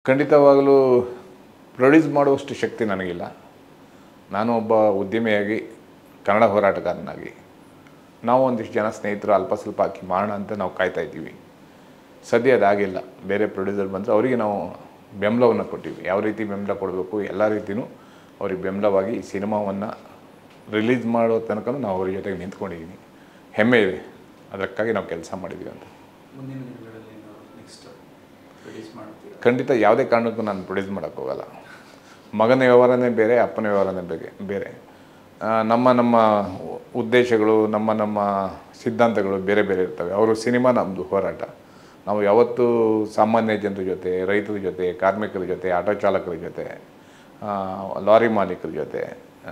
ಖಂಡಿತವಾಗಲೂ ಪ್ರೊಡ್ಯೂಸ್ ಮಾಡುವಷ್ಟು ಶಕ್ತಿ ನನಗಿಲ್ಲ ನಾನು ಒಬ್ಬ ಉದ್ಯಮಿಯಾಗಿ ಕನ್ನಡ ಹೋರಾಟಗಾರನಾಗಿ ನಾವು ಒಂದಿಷ್ಟು ಜನ ಸ್ನೇಹಿತರು ಅಲ್ಪ ಸ್ವಲ್ಪ ಹಾಕಿ ಮಾಡೋಣ ಅಂತ ನಾವು ಕಾಯ್ತಾ ಇದ್ದೀವಿ ಸದ್ಯ ಅದಾಗಿಲ್ಲ ಬೇರೆ ಪ್ರೊಡ್ಯೂಸರ್ ಬಂದರೆ ಅವರಿಗೆ ನಾವು ಬೆಂಬಲವನ್ನು ಕೊಟ್ಟಿವಿ ಯಾವ ರೀತಿ ಬೆಂಬಲ ಕೊಡಬೇಕು ಎಲ್ಲ ರೀತಿಯೂ ಅವ್ರಿಗೆ ಬೆಂಬಲವಾಗಿ ಈ ಸಿನಿಮಾವನ್ನು ರಿಲೀಸ್ ಮಾಡೋ ತನಕ ನಾವು ಅವ್ರ ಜೊತೆಗೆ ನಿಂತ್ಕೊಂಡಿದ್ದೀನಿ ಹೆಮ್ಮೆ ಇದೆ ಅದಕ್ಕಾಗಿ ನಾವು ಕೆಲಸ ಮಾಡಿದ್ದೀವಿ ಅಂತ ಮುಂದಿನ ದಿನಗಳಲ್ಲಿ ನೆಕ್ಸ್ಟ್ ಪ್ರೊಡ್ಯೂಸ್ ಮಾಡ್ತೀರಾ ಖಂಡಿತ ಯಾವುದೇ ಕಾರಣಕ್ಕೂ ನಾನು ಪ್ರೊಡ್ಯೂಸ್ ಮಾಡೋಕ್ಕೆ ಹೋಗಲ್ಲ ಮಗನ ವ್ಯವಹಾರನೇ ಬೇರೆ ಅಪ್ಪನ ವ್ಯವಹಾರನೇ ಬೇರೆ ಬೇರೆ ಆ, ನಮ್ಮ ನಮ್ಮ ಉದ್ದೇಶಗಳು ನಮ್ಮ ನಮ್ಮ ಸಿದ್ಧಾಂತಗಳು ಬೇರೆ ಬೇರೆ ಇರ್ತವೆ ಅವರು ಸಿನಿಮಾ ನಮ್ಮದು ಹೋರಾಟ ನಾವು ಯಾವತ್ತೂ ಸಾಮಾನ್ಯ ಜನರ ಜೊತೆ ರೈತರ ಜೊತೆ ಕಾರ್ಮಿಕರ ಜೊತೆ ಆಟೋ ಚಾಲಕರ ಜೊತೆ ಆ, ಲಾರಿ ಮಾಲೀಕರ ಜೊತೆ ಆ,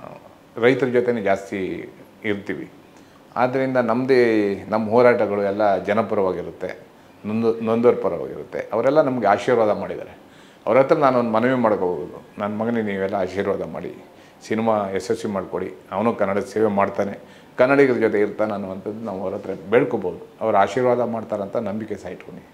ರೈತರ ಜೊತೆನೇ ಜಾಸ್ತಿ ಇರ್ತೀವಿ ಆದ್ದರಿಂದ ನಮ್ಮದೇ ನಮ್ಮ ಹೋರಾಟಗಳು ಎಲ್ಲ ಜನಪರವಾಗಿರುತ್ತೆ ನೊಂದು ನೊಂದೋರ ಪರವಾಗಿರುತ್ತೆ ಅವರೆಲ್ಲ ನಮಗೆ ಆಶೀರ್ವಾದ ಮಾಡಿದ್ದಾರೆ ಅವ್ರ ಹತ್ರ ನಾನು ಒಂದು ಮನವಿ ಮಾಡ್ಕೋಬೋದು ನನ್ನ ಮಗನಿಗೆ ನೀವೆಲ್ಲ ಆಶೀರ್ವಾದ ಮಾಡಿ ಸಿನಿಮಾ ಯಶಸ್ವಿ ಮಾಡಿಕೊಡಿ ಅವನು ಕನ್ನಡದ ಸೇವೆ ಮಾಡ್ತಾನೆ ಕನ್ನಡಿಗರ ಜೊತೆ ಇರ್ತಾನೆ ಅನ್ನುವಂಥದ್ದು ನಾವು ಅವ್ರ ಹತ್ರ ಬೇಡ್ಕೋಬೋದು ಅವ್ರು ಆಶೀರ್ವಾದ ಮಾಡ್ತಾರಂತ ನಂಬಿಕೆ ಸಹ ಇಟ್ಕೊಂಡು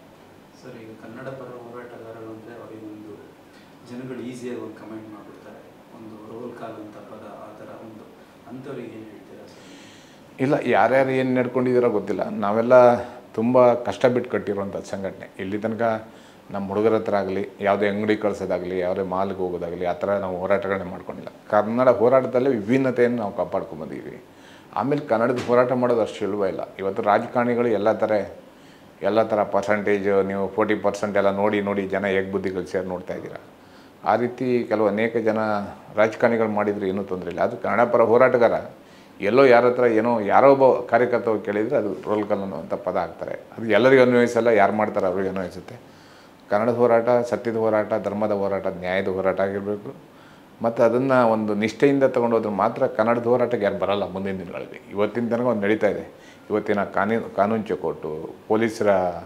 ಸರ್ ಈಗ ಕನ್ನಡ ಪರ ಹೋರಾಟಗಾರರು ಅಂದರೆ ಅವರಿಗೆ ಒಂದು ಜನಗಳು ಈಸಿಯಾಗಿ ಒಂದು ಕಮೆಂಟ್ ಮಾಡಿಬಿಡ್ತಾರೆ ಒಂದು ರೋಲ್ ಕಾಲ್ ಅಂತ ಪದ ಆ ಥರ ಒಂದು ಅಂಥವ್ರಿಗೆ ಏನು ಹೇಳ್ತೀರಾ ಸರ್ ಇಲ್ಲ ಯಾರ್ಯಾರು ಏನು ನಡ್ಕೊಂಡಿದ್ದೀರೋ ಗೊತ್ತಿಲ್ಲ ನಾವೆಲ್ಲ ತುಂಬ ಕಷ್ಟ ಬಿಟ್ಟು ಕಟ್ಟಿರುವಂಥ ಸಂಘಟನೆ ಇಲ್ಲಿ ತನಕ ನಮ್ಮ ಹುಡುಗರ ಹತ್ರ ಆಗಲಿ ಯಾವುದೇ ಅಂಗಡಿ ಕಳ್ಸೋದಾಗಲಿ ಯಾವುದೇ ಮಾಲ್ಗೆ ಹೋಗೋದಾಗಲಿ ಆ ಥರ ನಾವು ಹೋರಾಟಗಳನ್ನೇ ಮಾಡ್ಕೊಂಡಿಲ್ಲ ಕನ್ನಡ ಹೋರಾಟದಲ್ಲೇ ವಿಭಿನ್ನತೆಯನ್ನು ನಾವು ಕಾಪಾಡ್ಕೊಂಬಂದಿದ್ದೀವಿ ಆಮೇಲೆ ಕನ್ನಡದ ಹೋರಾಟ ಮಾಡೋದು ಅಷ್ಟು ಸುಲಭ ಇಲ್ಲ ಇವತ್ತು ರಾಜಕಾರಣಿಗಳು ಎಲ್ಲ ಥರ ಎಲ್ಲ ಥರ ಪರ್ಸಂಟೇಜು ನೀವು ಫೋರ್ಟಿ ಪರ್ಸೆಂಟ್ ಎಲ್ಲ ನೋಡಿ ನೋಡಿ ಜನ ಹೇಗೆ ಬುದ್ಧಿಗಳು ಸೇರಿ ನೋಡ್ತಾ ಇದ್ದೀರಾ ಆ ರೀತಿ ಕೆಲವು ಅನೇಕ ಜನ ರಾಜಕಾರಣಿಗಳು ಮಾಡಿದರೆ ಏನೂ ತೊಂದರೆ ಇಲ್ಲ ಅದು ಕನ್ನಡ ಪರ ಹೋರಾಟಗಾರ ಎಲ್ಲೋ ಯಾರ ಹತ್ರ ಏನೋ ಯಾರೋ ಒಬ್ಬ ಕಾರ್ಯಕರ್ತ ಹೋಗಿ ಕೇಳಿದರೆ ಅದು ರೋಲ್ ಕಾಲ್ ಅನ್ನುವಂಥ ಪದ ಹಾಕ್ತಾರೆ ಅದು ಎಲ್ಲರಿಗೂ ಅನ್ವಯಿಸಲ್ಲ ಯಾರು ಮಾಡ್ತಾರೆ ಅವ್ರಿಗೆ ಅನ್ವಯಿಸುತ್ತೆ ಕನ್ನಡದ ಹೋರಾಟ ಸತ್ಯದ ಹೋರಾಟ ಧರ್ಮದ ಹೋರಾಟ ನ್ಯಾಯದ ಹೋರಾಟ ಆಗಿರಬೇಕು ಮತ್ತು ಅದನ್ನು ಒಂದು ನಿಷ್ಠೆಯಿಂದ ತೊಗೊಂಡೋದ್ರೆ ಮಾತ್ರ ಕನ್ನಡದ ಹೋರಾಟಕ್ಕೆ ಯಾರು ಬರಲ್ಲ ಮುಂದಿನ ದಿನಗಳಲ್ಲಿ ಇವತ್ತಿನ ತನಕ ಒಂದು ನಡೀತಾ ಇದೆ ಇವತ್ತಿನ ಕಾನೂನು ಕಾನೂನು ಚೌಕಟ್ಟು ಪೊಲೀಸರ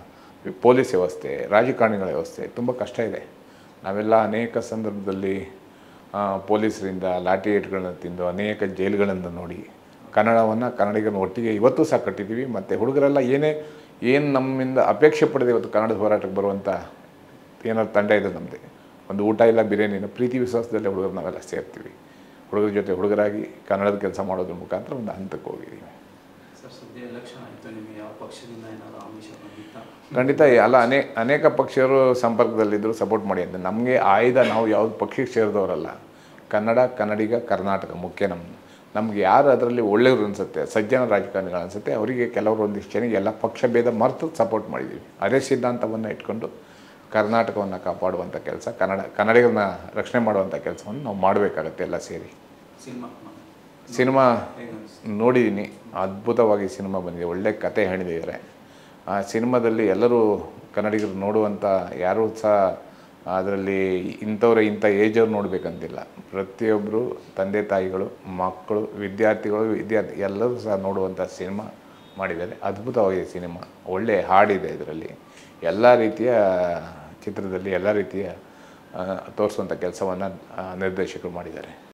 ಪೊಲೀಸ್ ವ್ಯವಸ್ಥೆ ರಾಜಕಾರಣಿಗಳ ವ್ಯವಸ್ಥೆ ತುಂಬ ಕಷ್ಟ ಇದೆ ನಾವೆಲ್ಲ ಅನೇಕ ಸಂದರ್ಭದಲ್ಲಿ ಆ, ಪೊಲೀಸರಿಂದ ಲಾಠಿ ಏಟ್ಗಳನ್ನ ತಿಂದು ಅನೇಕ ಜೈಲುಗಳನ್ನು ನೋಡಿ ಕನ್ನಡವನ್ನು ಕನ್ನಡಿಗರನ್ನ ಒಟ್ಟಿಗೆ ಇವತ್ತು ಸಹ ಕಟ್ಟಿದ್ದೀವಿ ಮತ್ತು ಹುಡುಗರೆಲ್ಲ ಏನೇ ಏನು ನಮ್ಮಿಂದ ಅಪೇಕ್ಷೆ ಪಡೆದು ಇವತ್ತು ಕನ್ನಡದ ಹೋರಾಟಕ್ಕೆ ಬರುವಂಥ ಏನಾದ್ರು ತಂಡ ಇದೆ ನಮ್ಮದೇ ಒಂದು ಊಟ ಇಲ್ಲ ಬಿರಿಯಾನಿನ ಪ್ರೀತಿ ವಿಶ್ವಾಸದಲ್ಲೇ ಹುಡುಗರು ನಾವೆಲ್ಲ ಸೇರ್ತೀವಿ ಹುಡುಗರ ಜೊತೆ ಹುಡುಗರಾಗಿ ಕನ್ನಡದ ಕೆಲಸ ಮಾಡೋದ್ರ ಮುಖಾಂತರ ಒಂದು ಹಂತಕ್ಕೆ ಹೋಗಿದ್ದೀವಿ ಸರ್ ಸದ್ಯ ಎಲೆಕ್ಷನ್ ಆಯಿತು ನಿಮಗೆ ಯಾವ ಪಕ್ಷದಿಂದ ಏನಾದರೂ ಆಮಿಷ ಬಂದಿತ್ತಾ ಖಂಡಿತ ಅಲ್ಲ ಅನೇ ಅನೇಕ ಪಕ್ಷರು ಸಂಪರ್ಕದಲ್ಲಿದ್ದರು ಸಪೋರ್ಟ್ ಮಾಡಿ ಅಂತ ನಮಗೆ ಆಯ್ದ ನಾವು ಯಾವ್ದು ಪಕ್ಷಕ್ಕೆ ಸೇರಿದವರಲ್ಲ ಕನ್ನಡ ಕನ್ನಡಿಗ ಕರ್ನಾಟಕ ಮುಖ್ಯ ನಮ್ಮ ನಮ್ಗೆ ಯಾರು ಅದರಲ್ಲಿ ಒಳ್ಳೆಯವರು ಅನಿಸುತ್ತೆ ಸಜ್ಜನ ರಾಜಕಾರಣಿಗಳು ಅನಿಸುತ್ತೆ ಅವರಿಗೆ ಕೆಲವರು ಒಂದಿಷ್ಟು ಜನಕ್ಕೆ ಎಲ್ಲ ಪಕ್ಷ ಭೇದ ಮರೆತು ಸಪೋರ್ಟ್ ಮಾಡಿದ್ದೀವಿ ಅದೇ ಸಿದ್ಧಾಂತವನ್ನು ಇಟ್ಕೊಂಡು ಕರ್ನಾಟಕವನ್ನು ಕಾಪಾಡುವಂಥ ಕೆಲಸ ಕನ್ನಡ ಕನ್ನಡಿಗರನ್ನ ರಕ್ಷಣೆ ಮಾಡುವಂಥ ಕೆಲಸವನ್ನು ನಾವು ಮಾಡಬೇಕಾಗತ್ತೆ ಎಲ್ಲ ಸೇರಿ ಸಿನಿಮಾ ಸಿನಿಮಾ ಹೇಗೆ ಅನಿಸ್ತು ನೋಡಿದ್ದೀನಿ ಅದ್ಭುತವಾಗಿ ಸಿನಿಮಾ ಬಂದಿದೆ ಒಳ್ಳೆ ಕತೆ ಹೇಳಿದ್ದಾರೆ ಆ ಸಿನಿಮಾದಲ್ಲಿ ಎಲ್ಲರೂ ಕನ್ನಡಿಗರು ನೋಡುವಂಥ ಯಾರೂ ಸಹ ಅದರಲ್ಲಿ ಇಂಥವ್ರೆ ಇಂಥ ಏಜವ್ರು ನೋಡಬೇಕಂತಿಲ್ಲ ಪ್ರತಿಯೊಬ್ಬರು ತಂದೆ ತಾಯಿಗಳು ಮಕ್ಕಳು ವಿದ್ಯಾರ್ಥಿಗಳು ವಿದ್ಯಾರ್ಥಿ ಎಲ್ಲರೂ ಸಹ ನೋಡುವಂಥ ಸಿನಿಮಾ ಮಾಡಿದ್ದಾರೆ ಅದ್ಭುತವಾಗಿದೆ ಸಿನಿಮಾ ಒಳ್ಳೆ ಹಾಡಿದೆ ಇದರಲ್ಲಿ ಎಲ್ಲ ರೀತಿಯ ಚಿತ್ರದಲ್ಲಿ ಎಲ್ಲ ರೀತಿಯ ತೋರಿಸುವಂಥ ಕೆಲಸವನ್ನು ನಿರ್ದೇಶಕರು ಮಾಡಿದ್ದಾರೆ